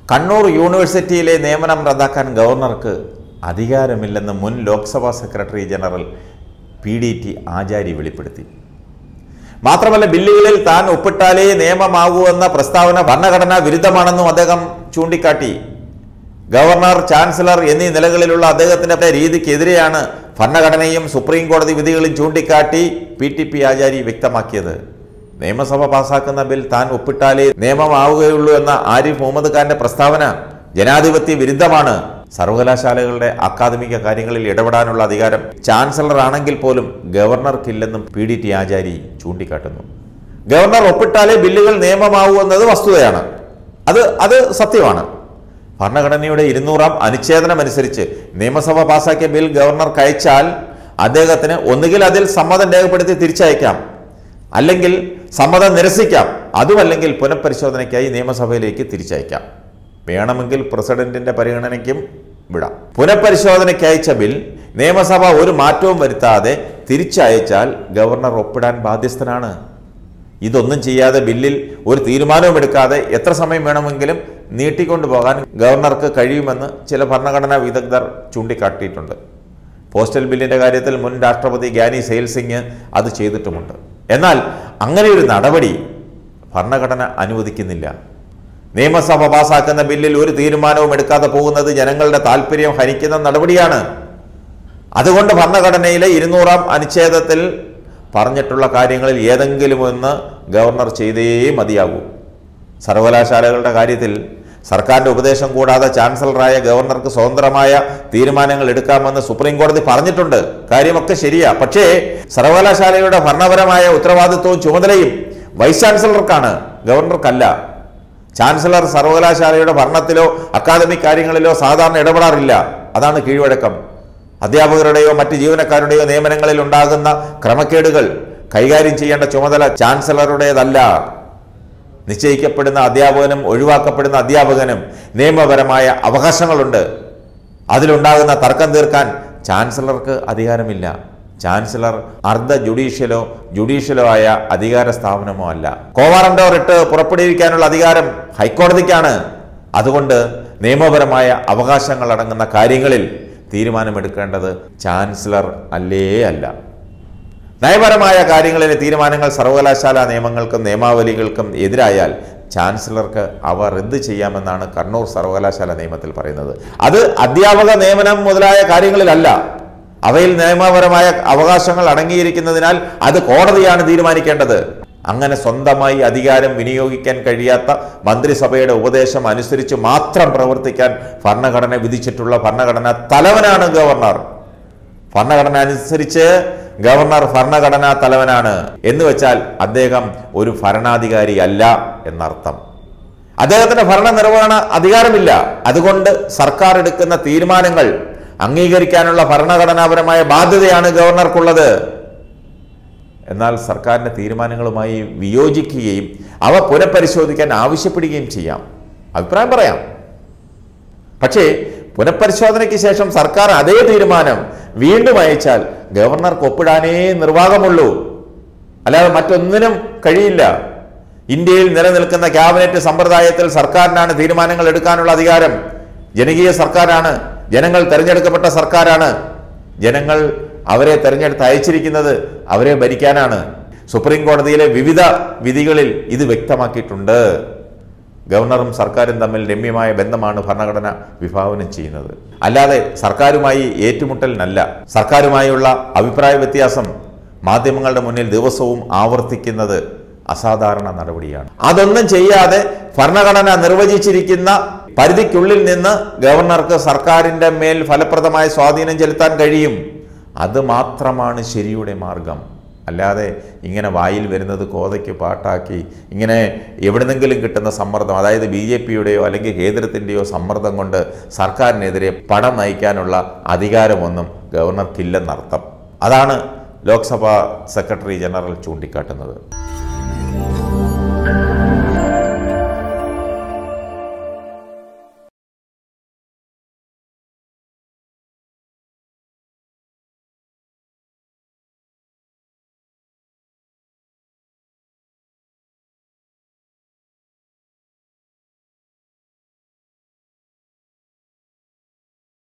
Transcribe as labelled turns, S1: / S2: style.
S1: കണ്ണൂർ യൂണിവേഴ്സിറ്റിയിലെ നിയമനം റദ്ദാക്കാൻ ഗവർണർക്ക് അധികാരമില്ലെന്ന് മുൻ Lok Sabha secretary general P D T Achari വെളിപ്പെടുത്തി മാത്രമല്ല ബില്ലുകളിൽ താൻ ഒപ്പിട്ടാലേ നിയമമാകൂ എന്ന പ്രസ്താവന ഭരണഘടനാ വിരുദ്ധമാണെന്നും അദ്ദേഹം ചൂണ്ടിക്കാട്ടി ഗവർണർ ചാൻസലർ എന്നീ നിലകളിലുള്ള അദ്ദേഹത്തിന്റെ രീതിക്കെതിരെയാണ് ഭരണഘടനയും സുപ്രീം കോടതി വിധികളും ചൂണ്ടിക്കാട്ടി പി ടി പി ആചാരി വ്യക്തമാക്കിയത് നിയമസഭ പാസാക്കുന്ന ബിൽ താൻ ഒപ്പിട്ടാലേ നിയമമാവുകയുള്ളൂ എന്ന ആരിഫ് മുഹമ്മദ് ഖാന്റെ പ്രസ്താവന ജനാധിപത്യ വിരുദ്ധമാണ് സർവകലാശാലകളുടെ അക്കാദമിക കാര്യങ്ങളിൽ ഇടപെടാനുള്ള അധികാരം ചാൻസലർ ആണെങ്കിൽ പോലും ഗവർണർക്കില്ലെന്നും പി ഡി ടി ആചാരി ചൂണ്ടിക്കാട്ടുന്നു ഗവർണർ ഒപ്പിട്ടാലേ ബില്ലുകൾ നിയമമാവൂ എന്നത് വസ്തുതയാണ് അത് അത് സത്യമാണ് ഭരണഘടനയുടെ ഇരുന്നൂറാം അനുച്ഛേദനം അനുസരിച്ച് നിയമസഭ പാസാക്കിയ ബിൽ ഗവർണർക്ക് അയച്ചാൽ അദ്ദേഹത്തിന് ഒന്നുകിൽ അതിൽ സമ്മതം രേഖപ്പെടുത്തി തിരിച്ചയക്കാം അല്ലെങ്കിൽ സമ്മതം നിരസിക്കാം അതുമല്ലെങ്കിൽ പുനഃപരിശോധനയ്ക്കായി നിയമസഭയിലേക്ക് തിരിച്ചയക്കാം വേണമെങ്കിൽ പ്രസിഡന്റിന്റെ പരിഗണനയ്ക്കും വിടാം പുനഃപരിശോധനയ്ക്ക് അയച്ച ബിൽ നിയമസഭ ഒരു മാറ്റവും വരുത്താതെ തിരിച്ചയച്ചാൽ ഗവർണർ ഒപ്പിടാൻ ബാധ്യസ്ഥനാണ് ഇതൊന്നും ചെയ്യാതെ ബില്ലിൽ ഒരു തീരുമാനവും എടുക്കാതെ എത്ര സമയം വേണമെങ്കിലും നീട്ടിക്കൊണ്ടു പോകാൻ ഗവർണർക്ക് കഴിയുമെന്ന് ചില ഭരണഘടനാ വിദഗ്ധർ ചൂണ്ടിക്കാട്ടിയിട്ടുണ്ട് പോസ്റ്റൽ ബില്ലിന്റെ കാര്യത്തിൽ മുൻ രാഷ്ട്രപതി ഗ്യാനി സെയിൽ സിംഗ് അത് ചെയ്തിട്ടുമുണ്ട് എന്നാൽ അങ്ങനെ ഒരു നടപടി ഭരണഘടന അനുവദിക്കുന്നില്ല നിയമസഭ പാസാക്കുന്ന ബില്ലിൽ ഒരു തീരുമാനവും എടുക്കാതെ പോകുന്നത് ജനങ്ങളുടെ താല്പര്യം ഹനിക്കുന്ന നടപടിയാണ് അതുകൊണ്ട് ഭരണഘടനയിലെ ഇരുന്നൂറാം അനുച്ഛേദത്തിൽ പറഞ്ഞിട്ടുള്ള കാര്യങ്ങളിൽ ഏതെങ്കിലും ഒന്ന് ഗവർണർ ചെയ്തേ മതിയാകൂ സർവകലാശാലകളുടെ കാര്യത്തിൽ സർക്കാരിന്റെ ഉപദേശം കൂടാതെ ചാൻസലറായ ഗവർണർക്ക് സ്വതന്ത്രമായ തീരുമാനങ്ങൾ എടുക്കാമെന്ന് സുപ്രീം കോടതി പറഞ്ഞിട്ടുണ്ട് കാര്യമൊക്കെ ശരിയാ പക്ഷേ സർവകലാശാലയുടെ ഭരണപരമായ ഉത്തരവാദിത്വവും ചുമതലയും വൈസ് ചാൻസലർക്കാണ് ഗവർണർക്കല്ല ചാൻസലർ സർവകലാശാലയുടെ ഭരണത്തിലോ അക്കാദമിക് കാര്യങ്ങളിലോ സാധാരണ ഇടപെടാറില്ല അതാണ് കീഴ്വഴക്കം അധ്യാപകരുടെയോ മറ്റ് ജീവനക്കാരുടെയോ നിയമനങ്ങളിൽ ഉണ്ടാകുന്ന ക്രമക്കേടുകൾ കൈകാര്യം ചെയ്യേണ്ട ചുമതല ചാൻസലറുടേതല്ല നിശ്ചയിക്കപ്പെടുന്ന അധ്യാപകനും ഒഴിവാക്കപ്പെടുന്ന അധ്യാപകനും നിയമപരമായ അവകാശങ്ങളുണ്ട് അതിലുണ്ടാകുന്ന തർക്കം തീർക്കാൻ ചാൻസലർക്ക് അധികാരമില്ല ചാൻസലർ അർദ്ധ ജുഡീഷ്യലോ ജുഡീഷ്യലോ ആയ അധികാര സ്ഥാപനമോ അല്ല കോവാറണ്ടോ റിട്ട് പുറപ്പെടുവിക്കാനുള്ള അധികാരം ഹൈക്കോടതിക്കാണ് അതുകൊണ്ട് നിയമപരമായ അവകാശങ്ങൾ അടങ്ങുന്ന കാര്യങ്ങളിൽ തീരുമാനമെടുക്കേണ്ടത് ചാൻസലർ അല്ലേ അല്ല നയപരമായ കാര്യങ്ങളിലെ തീരുമാനങ്ങൾ സർവകലാശാല നിയമങ്ങൾക്കും നിയമാവലികൾക്കും എതിരായാൽ ചാൻസലർക്ക് അവ റദ്ദ് ചെയ്യാമെന്നാണ് കണ്ണൂർ സർവകലാശാല നിയമത്തിൽ പറയുന്നത് അത് അധ്യാപക നിയമനം മുതലായ കാര്യങ്ങളിലല്ല അവയിൽ നിയമപരമായ അവകാശങ്ങൾ അടങ്ങിയിരിക്കുന്നതിനാൽ അത് കോടതിയാണ് തീരുമാനിക്കേണ്ടത് അങ്ങനെ സ്വന്തമായി അധികാരം വിനിയോഗിക്കാൻ കഴിയാത്ത മന്ത്രിസഭയുടെ ഉപദേശം അനുസരിച്ച് മാത്രം പ്രവർത്തിക്കാൻ ഭരണഘടന വിധിച്ചിട്ടുള്ള ഭരണഘടന തലവനാണ് ഗവർണർ ഭരണഘടന അനുസരിച്ച് ഗവർണർ ഭരണഘടനാ തലവനാണ് എന്ന് വെച്ചാൽ അദ്ദേഹം ഒരു ഭരണാധികാരി അല്ല എന്നർത്ഥം അദ്ദേഹത്തിന് ഭരണ നിർവഹണ അധികാരമില്ല അതുകൊണ്ട് സർക്കാർ എടുക്കുന്ന തീരുമാനങ്ങൾ അംഗീകരിക്കാനുള്ള ഭരണഘടനാപരമായ ബാധ്യതയാണ് ഗവർണർക്കുള്ളത് എന്നാൽ സർക്കാരിൻ്റെ തീരുമാനങ്ങളുമായി വിയോജിക്കുകയും അവ പുനഃപരിശോധിക്കാൻ ആവശ്യപ്പെടുകയും ചെയ്യാം അഭിപ്രായം പറയാം പക്ഷേ പുനഃപരിശോധനയ്ക്ക് ശേഷം സർക്കാർ അതേ തീരുമാനം വീണ്ടും അയച്ചാൽ ഗവർണർക്ക് ഒപ്പിടാനേ നിർവാഹമുള്ളൂ അല്ലാതെ മറ്റൊന്നിനും കഴിയില്ല ഇന്ത്യയിൽ നിലനിൽക്കുന്ന ക്യാബിനറ്റ് സമ്പ്രദായത്തിൽ സർക്കാരിനാണ് തീരുമാനങ്ങൾ എടുക്കാനുള്ള അധികാരം ജനകീയ സർക്കാരാണ് ജനങ്ങൾ തെരഞ്ഞെടുക്കപ്പെട്ട സർക്കാരാണ് ജനങ്ങൾ അവരെ തെരഞ്ഞെടുത്ത് അയച്ചിരിക്കുന്നത് അവരെ ഭരിക്കാനാണ് സുപ്രീം കോടതിയിലെ വിവിധ വിധികളിൽ ഇത് വ്യക്തമാക്കിയിട്ടുണ്ട് ഗവർണറും സർക്കാരും തമ്മിൽ രമ്യമായ ബന്ധമാണ് ഭരണഘടന വിഭാവനം ചെയ്യുന്നത് അല്ലാതെ സർക്കാരുമായി ഏറ്റുമുട്ടലിനല്ല സർക്കാരുമായുള്ള അഭിപ്രായ വ്യത്യാസം മാധ്യമങ്ങളുടെ മുന്നിൽ ദിവസവും ആവർത്തിക്കുന്നത് അസാധാരണ നടപടിയാണ് അതൊന്നും ചെയ്യാതെ ഭരണഘടന നിർവചിച്ചിരിക്കുന്ന പരിധിക്കുള്ളിൽ നിന്ന് ഗവർണർക്ക് സർക്കാരിൻ്റെ മേൽ ഫലപ്രദമായ സ്വാധീനം ചെലുത്താൻ കഴിയും അത് മാത്രമാണ് ശരിയുടെ മാർഗം അല്ലാതെ ഇങ്ങനെ വായിൽ വരുന്നത് കോതയ്ക്ക് പാട്ടാക്കി ഇങ്ങനെ എവിടുന്നെങ്കിലും കിട്ടുന്ന സമ്മർദ്ദം അതായത് ബി ജെ പിയുടെയോ അല്ലെങ്കിൽ കേന്ദ്രത്തിൻ്റെയോ സമ്മർദ്ദം കൊണ്ട് സർക്കാരിനെതിരെ പണം നയിക്കാനുള്ള അധികാരമൊന്നും ഗവർണർക്കില്ലെന്നർത്ഥം അതാണ് ലോക്സഭാ സെക്രട്ടറി ജനറൽ ചൂണ്ടിക്കാട്ടുന്നത്